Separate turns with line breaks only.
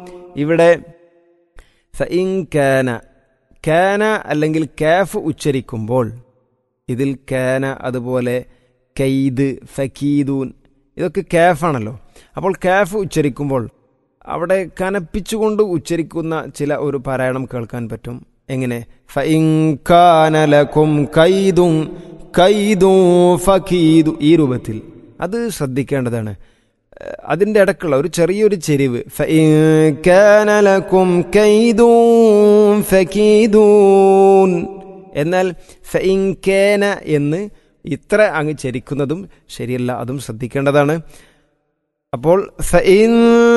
ഇവിടെ ഫഇൻ കാന കാന അല്ലെങ്കിൽ കാഫ് ഉച്ചരിക്കുമ്പോൾ ഇതിൽ കാന അതുപോലെ കൈദ് ഫക്കീദൂൻ ഇതൊക്കെ കാഫാണല്ലോ അപ്പോൾ കാഫ് ഉച്ചരിക്കുമ്പോൾ അവിടെ കനപ്പിച്ചുകൊണ്ട് ഉച്ചരിക്കുന്ന ചില ഒരു പാരായണം കേൾക്കാൻ പറ്റും എങ്ങനെ ഫഇൻ കാന ലക്കും കൈദും കൈദും ഫക്കീദു ഈ രൂപത്തിൽ അത് ശ്രദ്ധിക്കേണ്ടതാണ് ഏഹ് അതിൻ്റെ ഇടക്കുള്ള ഒരു ചെറിയൊരു ചെരിവ് ഫഇൻ കാന ലക്കും കൈദും ഫക്കീദൂൻ എന്നാൽ ഫഇൻ കാന എന്ന് ഇത്ര അങ്ങ് ചരിക്കുന്നതും ശരിയല്ല അതും ശ്രദ്ധിക്കേണ്ടതാണ് അപ്പോൾ ഫഇൻ